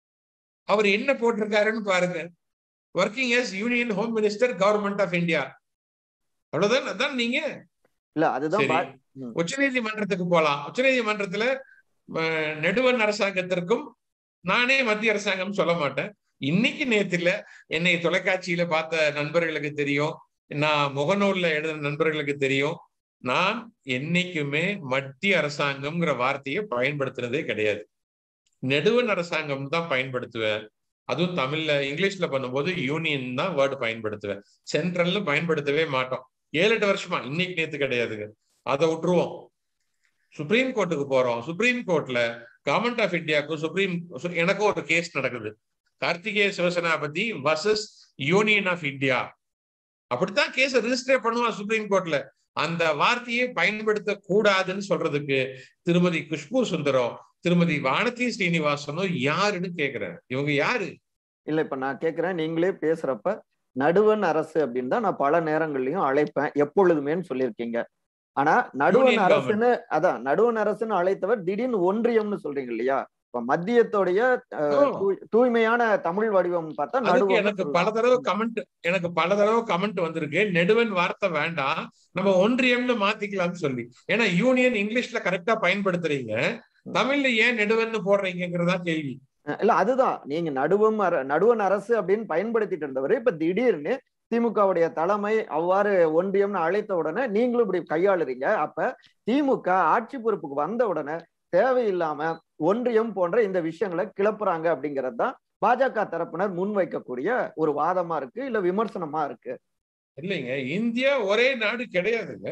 அவர் என்ன போட்டிருக்காருன்னு பாருங்க working as union home minister government of India அவ்வளவுதான் அதான் நீங்க இல்ல அதுதான் சரி பா- ம். உச்ச நீதிமன்றத்துக்கு போலாம் உச்ச நீதிமன்றத்துல அஹ், நெடுவன் அரசாங்கத்திற்கும் நானே மத்திய அரசாங்கம் சொல்ல மாட்டேன் இன்னைக்கு நேத்துல என்னை தொலைக்காட்சியில பார்த்த நண்பர்களுக்கு தெரியும் நான் முகநூல்ல எழுதின நண்பர்களுக்கு தெரியும் நான் என்னைக்குமே மத்திய அரசாங்கம்ங்கிற வார்த்தையை பயன்படுத்துறதே கிடையாது நெடுவன் அரசாங்கம் தான் பயன்படுத்துவேன் அதுவும் தமிழ்ல இங்கிலீஷ்ல பண்ணும்போது யூனியன் தான் வேர்டு பயன்படுத்துவேன் சென்ட்ரல்னு பயன்படுத்தவே மாட்டோம் ஏழு எட்டு வருஷமா இன்னைக்கு நேத்து கிடையாதுங்க அதை விட்டுருவோம் சுப்ரீம் கோர்ட்டுக்கு போறோம் சுப்ரீம் கோர்ட்ல கவர்மெண்ட் ஆஃப் இந்தியாவுக்கும் சுப்ரீம் எனக்கும் ஒரு கேஸ் நடக்குது Karthikeya Sivasenapathi versus union of India அப்படித்தான் கேஸ் ரிஜிஸ்டர் பண்ணுவான் சுப்ரீம் கோர்ட்ல அந்த வார்த்தையை பயன்படுத்த கூடாதுன்னு சொல்றதுக்கு திருமதி குஷ்பு சுந்தரம் திருமதி வானதி ஸ்ரீனிவாசனும் யாருன்னு கேக்குறேன் இவங்க யாரு இல்ல இப்ப நான் கேக்குறேன் நீங்களே பேசுறப்ப நடுவன் அரசு அப்படின்னு தான் நான் பல நேரங்கள்லயும் அழைப்பேன் எப்பொழுதுமேன்னு சொல்லியிருக்கீங்க ஆனா நடுவன் Union அரசுன்னு அதான் நடுவன் அரசுன்னு அழைத்தவர் திடீர்னு ஒன்றியம்னு சொல்றீங்க இல்லையா இப்ப மத்தியத்தோடைய அஹ், ஓ. தூய்- தூய்மையான தமிழ் வடிவம் பார்த்தா அதுக்கு நடுவன் எனக்கு பல தடவை கமெண்ட் எனக்கு பல தடவை கமெண்ட் வந்திருக்கு நெடுவன் வார்த்தை வேண்டாம் நம்ம ஒன்றியம்னு மாத்திக்கலாம்னு சொல்லி ஏன்னா யூனியன் இங்கிலீஷ்ல கரெக்டா பயன்படுத்துறீங்க தமிழ்ல ஏன் நெடுவன்னு போடுறீங்கிறதா கேள்வி இல்ல அதுதான் நீங்க நடுவம் அர- நடுவன் அரசு அப்படின்னு பயன்படுத்திட்டு இருந்தவர் இப்ப திடீர்னு திமுகவுடைய தலைமை அவ்வாறு ஒன்றியம்னு அழைத்த உடனே நீங்களும் இப்படி கையாளுறீங்க அப்ப திமுக ஆட்சி பொறுப்புக்கு வந்த உடனே தேவையில்லாம ஒன்றியம் போன்ற இந்த விஷயங்களை கிளப்புறாங்க அப்படிங்கிறது தான் பாஜக தரப்பினர் முன்வைக்கக்கூடிய ஒரு வாதமா இருக்கு இல்ல விமர்சனமா இருக்கு இல்லைங்க இந்தியா ஒரே நாடு கிடையாதுங்க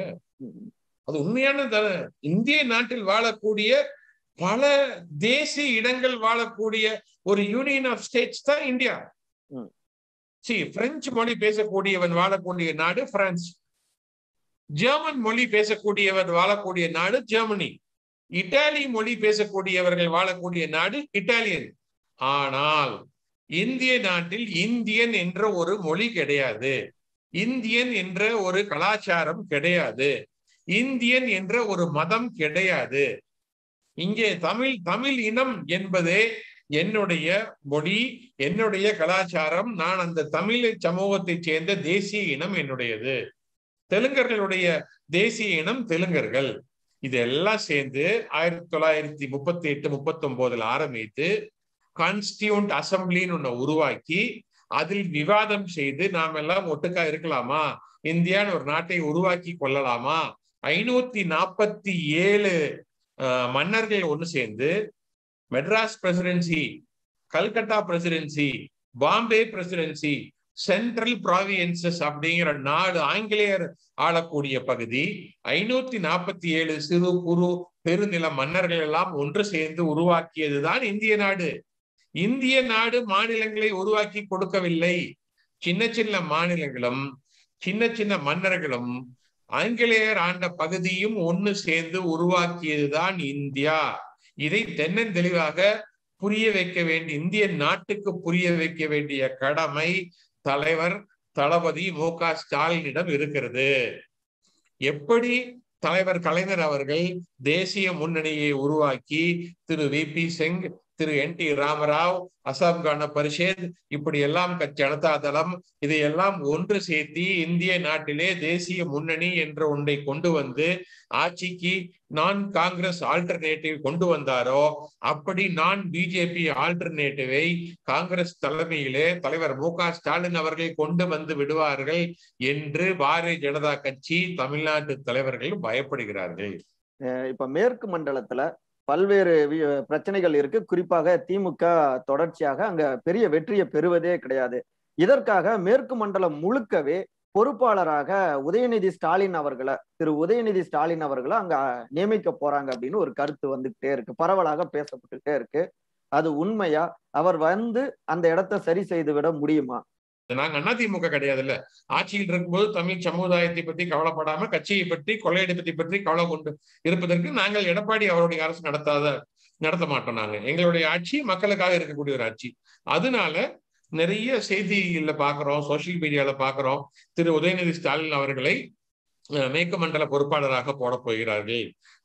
அது உண்மையான தானே இந்திய நாட்டில் வாழக்கூடிய பல தேசிய இடங்கள் வாழக்கூடிய ஒரு யூனியன் ஆஃப் ஸ்டேட்ஸ் தான் இந்தியா ம். சி பிரெஞ்சு மொழி பேசக்கூடியவன் வாழக்கூடிய நாடு பிரான்ஸ் ஜெர்மன் மொழி பேசக்கூடியவன் வாழக்கூடிய நாடு ஜெர்மனி இட்டாலி மொழி பேசக்கூடியவர்கள் வாழக்கூடிய நாடு இட்டாலியன் ஆனால் இந்திய நாட்டில் இந்தியன் என்ற ஒரு மொழி கிடையாது இந்தியன் என்ற ஒரு கலாச்சாரம் கிடையாது இந்தியன் என்ற ஒரு மதம் கிடையாது இங்கே தமிழ் தமிழ் இனம் என்பதே என்னுடைய மொழி என்னுடைய கலாச்சாரம் நான் அந்த தமிழ் சமூகத்தைச் சேர்ந்த தேசிய இனம் என்னுடையது தெலுங்கர்களுடைய தேசிய இனம் தெலுங்கர்கள் இதெல்லாம் சேர்ந்து ஆயிரத்தி தொள்ளாயிரத்தி முப்பத்தி எட்டு முப்பத்தி ஒன்பதுல ஆரம்பித்து கான்ஸ்டியூண்ட் அசம்பிளின்னு ஒண்ணு உருவாக்கி அதில் விவாதம் செய்து நாம் எல்லாம் ஒட்டுக்கா இருக்கலாமா இந்தியான்னு ஒரு நாட்டை உருவாக்கி கொள்ளலாமா ஐநூத்தி நாற்பத்தி ஏழு மன்னர்கள் ஒன்று சேர்ந்து Madras presidency Calcutta presidency Bombay presidency central provinces அப்படிங்கிற நாடு ஆங்கிலேயர் ஆளக்கூடிய பகுதி ஐநூத்தி நாற்பத்தி ஏழு சிறு குறு பெருநில மன்னர்கள் எல்லாம் ஒன்று சேர்ந்து உருவாக்கியதுதான் இந்திய நாடு இந்திய நாடு மாநிலங்களை உருவாக்கி கொடுக்கவில்லை சின்ன சின்ன மாநிலங்களும் சின்ன சின்ன மன்னர்களும் ஆங்கிலேயர் ஆண்ட பகுதியும் ஒன்று சேர்ந்து உருவாக்கியதுதான் இந்தியா இதை தென்னந்தெளிவாக புரிய வைக்க வேண்டிய இந்திய நாட்டுக்கு புரிய வைக்க வேண்டிய கடமை தலைவர் தளபதி மு க ஸ்டாலினிடம் இருக்கிறது எப்படி தலைவர் கலைஞர் அவர்கள் தேசிய முன்னணியை உருவாக்கி Thiru V P Singh Thiru N T Ramarao Asom Gana Parishad இப்படி எல்லாம் ஜனதா தளம் இதையெல்லாம் ஒன்று சேர்த்தி இந்திய நாட்டிலே தேசிய முன்னணி என்ற ஒன்றை கொண்டு வந்து ஆட்சிக்கு நான் காங்கிரஸ் ஆல்டர்னேட்டிவ் கொண்டு வந்தாரோ அப்படி நான் பிஜேபி ஆல்டர்னேட்டிவை காங்கிரஸ் தலைமையிலே தலைவர் மு க ஸ்டாலின் அவர்கள் கொண்டு வந்து விடுவார்கள் என்று பாரதிய ஜனதா கட்சி தமிழ்நாட்டு தலைவர்கள் பயப்படுகிறார்கள் இப்ப மேற்கு மண்டலத்துல பல்வேறு பிரச்சனைகள் இருக்கு குறிப்பாக திமுக தொடர்ச்சியாக அங்க பெரிய வெற்றியை பெறுவதே கிடையாது இதற்காக மேற்கு மண்டலம் முழுக்கவே பொறுப்பாளராக உதயநிதி ஸ்டாலின் அவர்களை திரு உதயநிதி ஸ்டாலின் அவர்களை அங்க நியமிக்க போறாங்க அப்படின்னு ஒரு கருத்து வந்துகிட்டே இருக்கு பரவலாக பேசப்பட்டுட்டே இருக்கு அது உண்மையா அவர் வந்து அந்த இடத்த சரி செய்து விட முடியுமா நாங்க அதிமுக கிடையாதுல்ல ஆட்சியில் இருக்கும்போது தமிழ் சமுதாயத்தை பற்றி கவலைப்படாம கட்சியை பற்றி கொள்ளையடிப்பதை பற்றி கவலை கொண்டு இருப்பதற்கு நாங்கள் எடப்பாடி அவருடைய அரசு நடத்தாத நடத்த மாட்டோம் நாங்க எங்களுடைய ஆட்சி மக்களுக்காக இருக்கக்கூடிய ஒரு ஆட்சி அதனால நிறைய செய்திகள்ல பாக்குறோம் சோசியல் மீடியால பாக்குறோம் திரு உதயநிதி ஸ்டாலின் அவர்களை மேற்கு மண்டல பொறுப்பாளராக போட போகிறார்கள்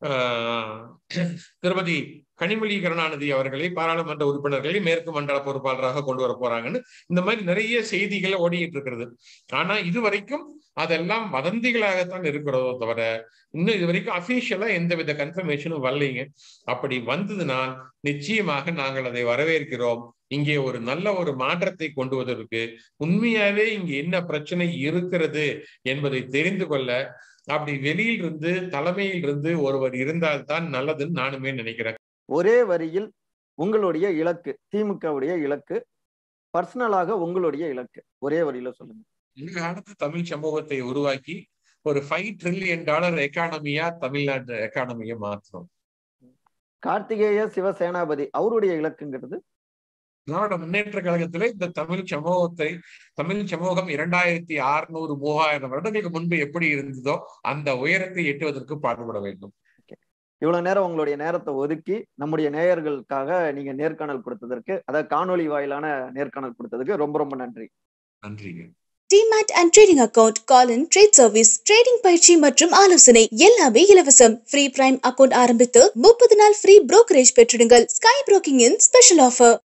திருமதி கனிமொழி கருணாநிதி அவர்களை பாராளுமன்ற உறுப்பினர்களை மேற்கு மண்டல பொறுப்பாளராக கொண்டு வர போறாங்கன்னு இந்த மாதிரி நிறைய செய்திகள் ஓடிட்டு இருக்கிறது ஆனா இதுவரைக்கும் அதெல்லாம் வதந்திகளாகத்தான் இருக்கிறதோ தவிர இன்னும் இது வரைக்கும் அபிஷியலா எந்த வித கன்ஃபர்மேஷனும் வரலைங்க அப்படி வந்ததுனால் நிச்சயமாக நாங்கள் அதை வரவேற்கிறோம் இங்கே ஒரு நல்ல ஒரு மாற்றத்தை கொண்டு வருவதற்கு உண்மையாவே இங்க என்ன பிரச்சனை இருக்கிறது என்பதை தெரிந்து கொள்ள அப்படி வெளியில் இருந்து தலைமையில் இருந்து ஒருவர் இருந்தால்தான் நல்லதுன்னு நானுமே நினைக்கிறேன் ஒரே வரியில் உங்களுடைய இலக்கு திமுகவுடைய இலக்கு பர்சனலாக உங்களுடைய இலக்கு ஒரே வரியில சொல்லுங்க அடுத்த தமிழ் சமூகத்தை உருவாக்கி ஒரு ஃபைவ் ட்ரில்லியன் டாலர் எக்கானமியா தமிழ்நாட்டு எக்கானமியை மாற்றணும் கார்த்திகேய சிவசேனாபதி அவருடைய இலக்குங்கிறது திராவிட முன்னேற்ற கழகத்துல இந்த தமிழ் சமூகத்தை தமிழ் சமூகம் இரண்டாயிரத்தி அறுநூறு மூவாயிரம் வருடங்களுக்கு முன்பு எப்படி இருந்ததோ அந்த உயரத்தை எட்டுவதற்கு பாடுபட வேண்டும் இவ்வளவு நேரம் உங்களுடைய நேரத்தை ஒதுக்கி நம்முடைய நேயர்களுக்காக நீங்க நேர்காணல் கொடுத்ததற்கு அதாவது காணொலி வாயிலான நேர்காணல் கொடுத்ததுக்கு ரொம்ப ரொம்ப நன்றி நன்றிங்க டிமேட் அண்ட் ட்ரேடிங் அக்கவுண்ட் காலின் ட்ரேட் சர்வீஸ் ட்ரேடிங் பயிற்சி மற்றும் ஆலோசனை எல்லாமே இலவசம் ஃப்ரீ பிரைம் அக்கவுண்ட் ஆரம்பித்து முப்பது நாள் ஃப்ரீ புரோக்கரேஜ் பெற்றிடுங்கள் ஸ்கை புரோக்கிங்கின் ஸ்பெஷல் ஆஃபர்